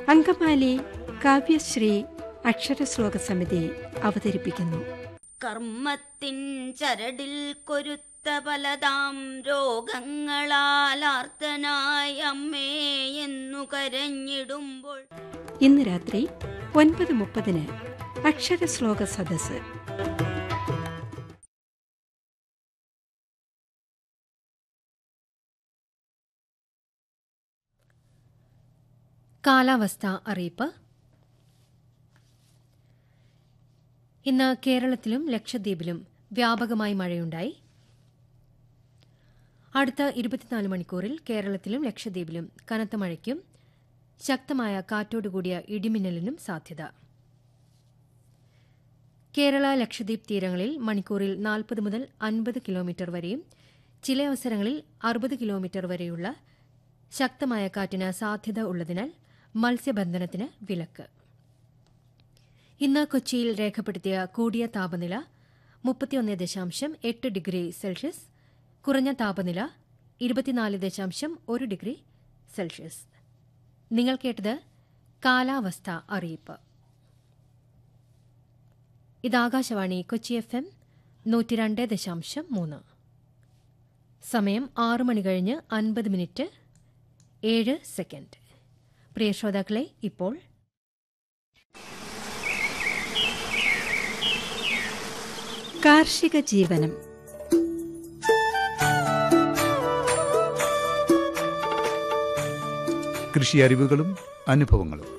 അങ്കമാലി കാവ്യശ്രീ അക്ഷരശ്ലോക സമിതി അവതരിപ്പിക്കുന്നു കർമ്മത്തിൻ ചരടിൽ കൊരുത്ത പലതാം രോഗങ്ങളാൽ ആർത്തനായ അമ്മേ എന്നു കരഞ്ഞിടുമ്പോൾ ഇന്ന് രാത്രി ഒൻപത് മുപ്പതിന് അക്ഷരശ്ലോക സദസ്സ് കാലാവസ്ഥ അറിയിപ്പ് ഇന്ന് കേരളത്തിലും ലക്ഷദ്വീപിലും വ്യാപകമായി മഴയുണ്ടായി അടുത്ത ഇരുപത്തിനാല് മണിക്കൂറിൽ കേരളത്തിലും ലക്ഷദ്വീപിലും കനത്ത മഴയ്ക്കും ശക്തമായ കാറ്റോടുകൂടിയ ഇടിമിന്നലിനും സാധ്യത കേരള ലക്ഷദ്വീപ് തീരങ്ങളിൽ മണിക്കൂറിൽ നാൽപ്പത് മുതൽ അൻപത് കിലോമീറ്റർ വരെയും ചില അവസരങ്ങളിൽ അറുപത് കിലോമീറ്റർ വരെയുള്ള ശക്തമായ കാറ്റിന് സാധ്യത ഉള്ളതിനാൽ മത്സ്യബന്ധനത്തിന് വിലക്ക് ഇന്ന് കൊച്ചിയിൽ രേഖപ്പെടുത്തിയ കൂടിയ താപനില മുപ്പത്തിയൊന്ന് ദശാംശം എട്ട് ഡിഗ്രി സെൽഷ്യസ് കുറഞ്ഞ താപനില ഇരുപത്തിനാല് ദശാംശം ഒരു ഡിഗ്രി സെൽഷ്യസ് നിങ്ങൾ കേട്ടത് കാലാവസ്ഥ അറിയിപ്പ് ഇത് ആകാശവാണി കൊച്ചി എഫ് എം നൂറ്റി രണ്ട് ദശാംശം മൂന്ന് സമയം ആറു മണി കഴിഞ്ഞ് അൻപത് മിനിറ്റ് ഏഴ് സെക്കൻഡ് പ്രിയ ശ്രോതാക്കളെ ഇപ്പോൾ കാർഷിക ജീവനം കൃഷി അറിവുകളും അനുഭവങ്ങളും